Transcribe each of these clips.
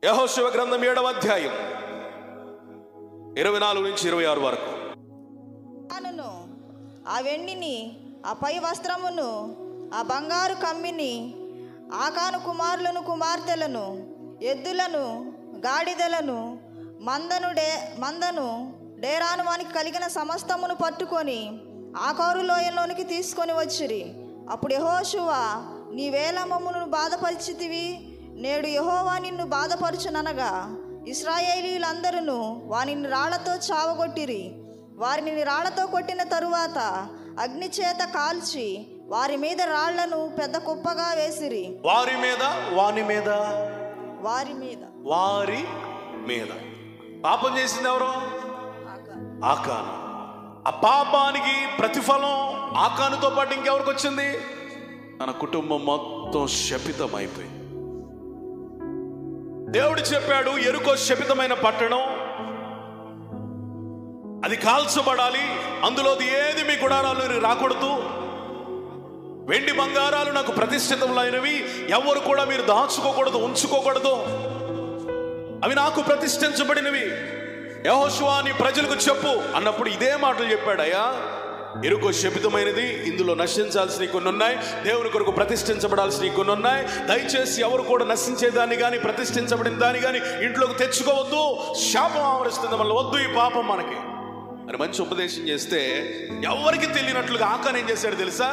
యహోశివ గ్రంథం ఏడవ అధ్యాయం ఇరవై నాలుగు నుంచి ఇరవై ఆరు వరకు ఆకానును ఆ వెండిని ఆ పై వస్త్రమును ఆ బంగారు కమ్మిని ఆకాను కుమారులను కుమార్తెలను ఎద్దులను గాడిదలను మందను డే మందను డేరాను వానికి కలిగిన సమస్తమును పట్టుకొని ఆకారు లోయలోనికి తీసుకొని వచ్చిరి అప్పుడు యెహోషువ నీ వేలమ్మమును బాధపరిచితివి నేడు యెహోవా నిన్ను బాధపరచుననగా ఇస్రాయేలీలందరూ వానిని రాళ్లతో చావగొట్టిరి వారిని రాళ్లతో కొట్టిన తరువాత అగ్ని చేత కాల్చి వారి మీద రాళ్లను పెద్ద కుప్పగా వేసిరి వారి మీద వాని మీద వారి మీద వారి మీద పాపం చేసింది ఎవరు ఆకాను ఆ పాపానికి ప్రతిఫలం ఆకానుతో పాటు ఇంకెవరికి వచ్చింది తన కుటుంబం మొత్తం శపితమైపోయింది దేవుడు చెప్పాడు ఎరుకో శపితమైన పట్టణం అది కాల్చబడాలి అందులోది ఏది మీ గుడారాలు రాకూడదు వెండి బంగారాలు నాకు ప్రతిష్ఠితములైనవి ఎవరు కూడా మీరు దాచుకోకూడదు ఉంచుకోకూడదు అవి నాకు ప్రతిష్ఠించబడినవి యహోశువా నీ ప్రజలకు చెప్పు అన్నప్పుడు ఇదే మాటలు చెప్పాడయ్యా ఎరుకో శపితమైనది ఇందులో నశించాల్సినవి కొన్ని ఉన్నాయి దేవుని కొరకు ప్రతిష్ఠించబడాల్సినవి కొన్ని ఉన్నాయి దయచేసి ఎవరు కూడా నశించేదాన్ని కానీ ప్రతిష్ఠించబడిన దాన్ని కానీ ఇంట్లోకి తెచ్చుకోవద్దు శాపం ఆవరిస్తుంది మళ్ళీ వద్దు ఈ పాపం మనకి అని మంచి ఉపదేశం చేస్తే ఎవరికి తెలియనట్లుగా ఆకాన్ ఏం చేశాడు తెలుసా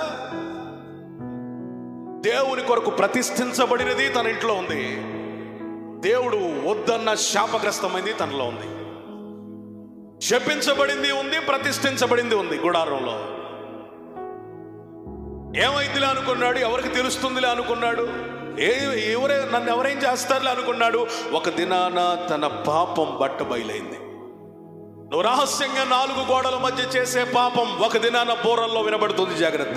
దేవుని కొరకు ప్రతిష్ఠించబడినది తన ఇంట్లో ఉంది దేవుడు వద్దన్న శాపగ్రస్తమైంది తనలో ఉంది శపించబడింది ఉంది ప్రతిష్ఠించబడింది ఉంది గుడారంలో ఏమైందిలే అనుకున్నాడు ఎవరికి తెలుస్తుందిలే అనుకున్నాడు ఏ ఎవరే నన్ను ఎవరేం చేస్తారులే అనుకున్నాడు ఒక దినాన తన పాపం బట్ట బయలైంది నువ్వు రహస్యంగా నాలుగు గోడల మధ్య చేసే పాపం ఒక దినాన బోరల్లో వినబడుతుంది జాగ్రత్త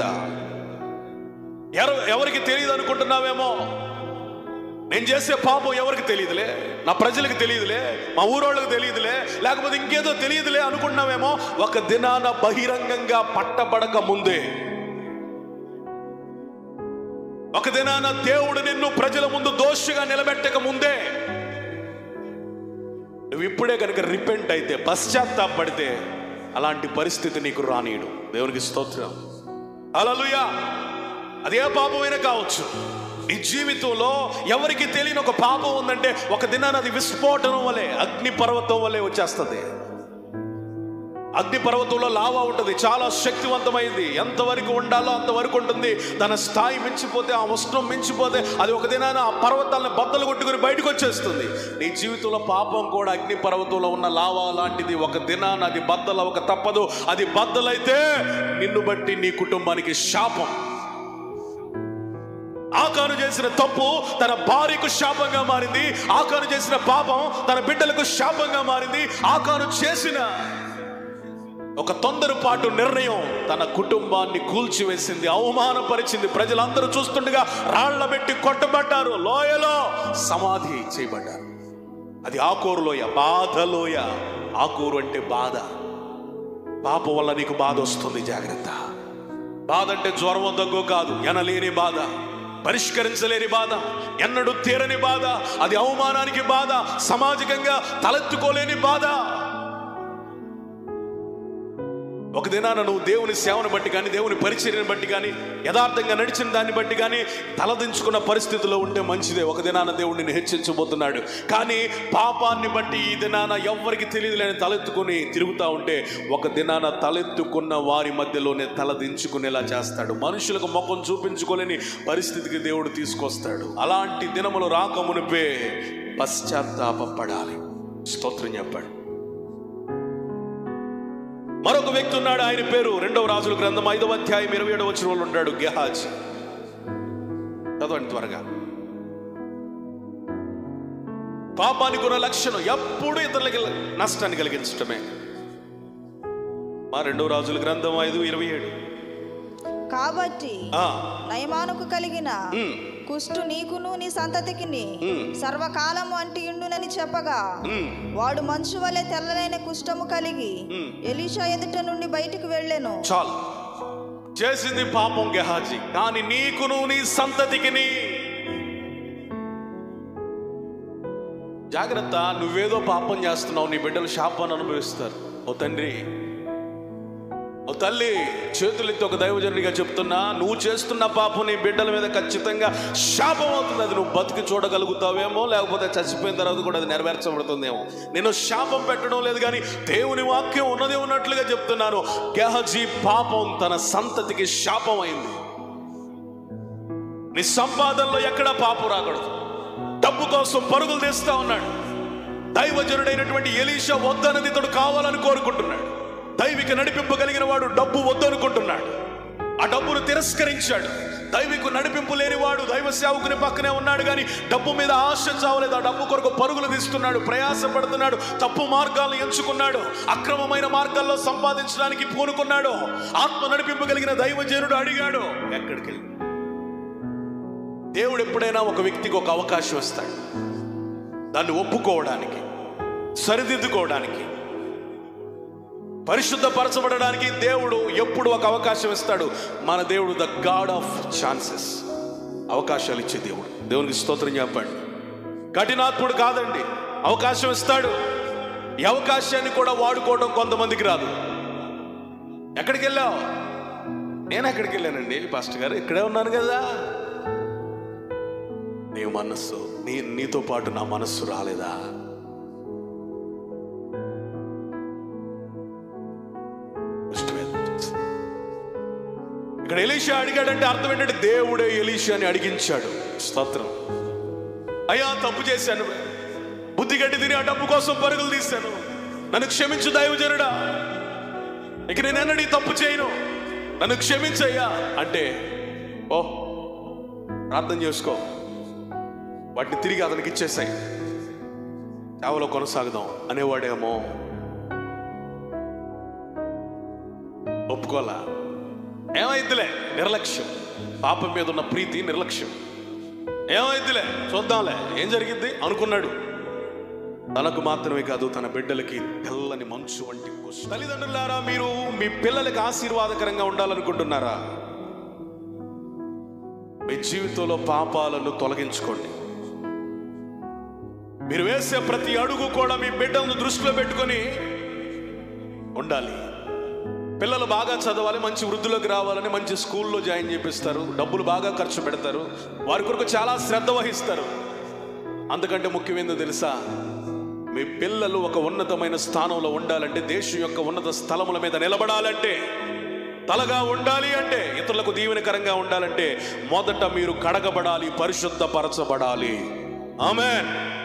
ఎవ- ఎవరికి తెలియదు అనుకుంటున్నావేమో నేను చేసే పాపం ఎవరికి తెలియదులే నా ప్రజలకు తెలియదులే మా ఊరోళ్ళకి తెలియదులే లేకపోతే ఇంకేదో తెలియదులే అనుకుంటున్నావేమో ఒక దినాన బహిరంగంగా పట్టబడక ముందే ఒక దినాన దేవుడు నిన్ను ప్రజల ముందు దోషిగా నిలబెట్టక ముందే నువ్వు ఇప్పుడే కనుక రిపెంట్ అయితే పశ్చాత్తాపడితే అలాంటి పరిస్థితి నీకు రానీయడు దేవునికి స్తోత్రం అలలుయా అదే పాపమైనా కావచ్చు నీ జీవితంలో ఎవరికి తెలియని ఒక పాపం ఉందంటే ఒక దినాన అది విస్ఫోటనం వలె అగ్ని పర్వతం వలె వచ్చేస్తుంది అగ్ని పర్వతంలో లావా ఉంటుంది చాలా శక్తివంతమైంది ఎంతవరకు ఉండాలో అంతవరకు ఉంటుంది తన స్థాయి మించిపోతే ఆ ఉష్ణం మించిపోతే అది ఒక దినాన ఆ పర్వతాలను బద్దలు కొట్టుకుని బయటకు వచ్చేస్తుంది నీ జీవితంలో పాపం కూడా అగ్ని పర్వతంలో ఉన్న లావా లాంటిది ఒక దినాన అది బద్దలు ఒక తప్పదు అది బద్దలైతే నిన్ను బట్టి నీ కుటుంబానికి శాపం ఆకాను చేసిన తప్పు తన భార్యకు శాపంగా మారింది ఆకాను చేసిన పాపం తన బిడ్డలకు శాపంగా మారింది ఆకాను చేసిన ఒక తొందరపాటు నిర్ణయం తన కుటుంబాన్ని కూల్చివేసింది అవమానపరిచింది ప్రజలందరూ చూస్తుండగా రాళ్ల పెట్టి కొట్టబడ్డారు లోయలో సమాధి చేయబడ్డారు అది ఆకూరు లోయ బాధ లోయ ఆకూరు అంటే బాధ పాపం వల్ల నీకు బాధ వస్తుంది జాగ్రత్త బాధ అంటే జ్వరం దగ్గు కాదు ఎనలేని బాధ పరిష్కరించలేని బాధ ఎన్నడూ తీరని బాధ అది అవమానానికి బాధ సామాజికంగా తలెత్తుకోలేని బాధ ఒక దినాన నువ్వు దేవుని సేవను బట్టి కానీ దేవుని పరిచర్యను బట్టి కానీ యథార్థంగా నడిచిన దాన్ని బట్టి కానీ తలదించుకున్న పరిస్థితిలో ఉంటే మంచిదే ఒక దినాన దేవుడు నిన్ను హెచ్చించబోతున్నాడు కానీ పాపాన్ని బట్టి ఈ దినాన ఎవ్వరికి తెలియదులేని తలెత్తుకుని తిరుగుతూ ఉంటే ఒక దినాన తలెత్తుకున్న వారి మధ్యలోనే తలదించుకునేలా చేస్తాడు మనుషులకు ముఖం చూపించుకోలేని పరిస్థితికి దేవుడు తీసుకొస్తాడు అలాంటి దినములు రాకమునిపే పశ్చాత్తాపడాలి స్తోత్రం చెప్పాడు మరొక వ్యక్తి ఉన్నాడు ఆయన పేరు రెండవ రాజుల గ్రంథం ఐదవ అధ్యాయం ఇరవై ఏడవ వచ్చిన వాళ్ళు ఉంటాడు గెహాజ్ చదవండి త్వరగా పాపానికి ఉన్న లక్షణం ఎప్పుడు ఇతరులకి నష్టాన్ని కలిగించటమే మా రెండవ రాజుల గ్రంథం ఐదు ఇరవై ఏడు కాబట్టి ఆ, నయమానుకు కలిగిన ఉమ్, కుష్టు నీకును నీ సంతతికిని ఉమ్. సర్వకాలము అంటి ఇండునని చెప్పగా ఉమ్, వాడు మంచు వలె తెల్లలైన కుష్టము కలిగి ఉమ్. ఎలీషా ఎదుట నుండి బయటికి వెళ్ళెను చాలు చేసింది పాపం గెహాజీ కానీ నీకును నీ సంతతికిని జాగ్రత్త నువ్వేదో పాపం చేస్తున్నావు నీ బిడ్డలు శాపాన్ని అనుభవిస్తారు ఓ తండ్రి ఓ తల్లి చేతులెత్తి ఒక దైవజనుడిగా చెప్తున్నా నువ్వు చేస్తున్న పాపం నీ బిడ్డల మీద ఖచ్చితంగా శాపం అవుతుంది అది నువ్వు బతికి చూడగలుగుతావేమో లేకపోతే చచ్చిపోయిన తర్వాత కూడా అది నెరవేర్చబడుతుందేమో నేను శాపం పెట్టడం లేదు కానీ దేవుని వాక్యం ఉన్నది ఉన్నట్లుగా చెప్తున్నాను గెహజీ పాపం తన సంతతికి శాపం అయింది నీ సంపాదనలో ఎక్కడా పాపం రాకూడదు డబ్బు కోసం పరుగులు తీస్తా ఉన్నాడు దైవజనుడైనటువంటి ఎలీషా వద్దన్నది ఇతడు కావాలని కోరుకుంటున్నాడు దైవిక నడిపింపగలిగిన వాడు డబ్బు వద్దనుకుంటున్నాడు ఆ డబ్బును తిరస్కరించాడు దైవికు నడిపింపు లేనివాడు దైవ సేవకుని పక్కనే ఉన్నాడు కానీ డబ్బు మీద ఆశ చావలేదు ఆ డబ్బు కొరకు పరుగులు తీస్తున్నాడు ప్రయాసపడుతున్నాడు తప్పు మార్గాలను ఎంచుకున్నాడు అక్రమమైన మార్గాల్లో సంపాదించడానికి పూనుకున్నాడు ఆత్మ నడిపింపగలిగిన దైవజనుడు అడిగాడు ఎక్కడికి వెళ్ళి దేవుడు ఎప్పుడైనా ఒక వ్యక్తికి ఒక అవకాశం ఇస్తాడు దాన్ని ఒప్పుకోవడానికి సరిదిద్దుకోవడానికి పరిశుద్ధపరచబడడానికి దేవుడు ఎప్పుడు ఒక అవకాశం ఇస్తాడు మన దేవుడు ద గాడ్ ఆఫ్ ఛాన్సెస్ అవకాశాలు ఇచ్చే దేవుడు దేవునికి స్తోత్రం చెప్పండి కఠినాత్ముడు కాదండి అవకాశం ఇస్తాడు ఈ అవకాశాన్ని కూడా వాడుకోవడం కొంతమందికి రాదు ఎక్కడికి వెళ్ళావు నేను ఎక్కడికి వెళ్ళానండి పాస్టర్ గారు ఇక్కడే ఉన్నాను కదా నీ మనస్సు నీ నీతో పాటు నా మనస్సు రాలేదా ఇక్కడ ఎలీషా అడిగాడంటే అర్థం ఏంటంటే దేవుడే ఎలీషాని అడిగించాడు స్తోత్రం అయ్యా తప్పు చేశాను బుద్ధి గడ్డి తిని ఆ డబ్బు కోసం పరుగులు తీశాను నన్ను క్షమించు దైవజనుడా ఇక నేను ఎన్నడీ తప్పు చేయను నన్ను క్షమించయ్యా అంటే ఓ ప్రార్థన చేసుకో వాటిని తిరిగి అతనికి ఇచ్చేసాయి సేవలో కొనసాగుదాం అనేవాడేమో ఒప్పుకోలా ఏమైద్దిలే నిర్లక్ష్యం పాపం మీద ఉన్న ప్రీతి నిర్లక్ష్యం ఏమైద్దిలే చూద్దాంలే ఏం జరిగింది అనుకున్నాడు తనకు మాత్రమే కాదు తన బిడ్డలకి తెల్లని మంచు వంటి కుష్- తల్లిదండ్రులారా మీరు మీ పిల్లలకి ఆశీర్వాదకరంగా ఉండాలనుకుంటున్నారా మీ జీవితంలో పాపాలను తొలగించుకోండి మీరు వేసే ప్రతి అడుగు కూడా మీ బిడ్డలను దృష్టిలో పెట్టుకొని ఉండాలి పిల్లలు బాగా చదవాలి మంచి వృద్ధిలోకి రావాలని మంచి స్కూల్లో జాయిన్ చేపిస్తారు డబ్బులు బాగా ఖర్చు పెడతారు వారి కొరకు చాలా శ్రద్ధ వహిస్తారు అంతకంటే ముఖ్యమైనదో తెలుసా మీ పిల్లలు ఒక ఉన్నతమైన స్థానంలో ఉండాలంటే దేశం యొక్క ఉన్నత స్థలముల మీద నిలబడాలంటే తలగా ఉండాలి అంటే ఇతరులకు దీవెనకరంగా ఉండాలంటే మొదట మీరు కడగబడాలి పరిశుద్ధపరచబడాలి ఆమెన్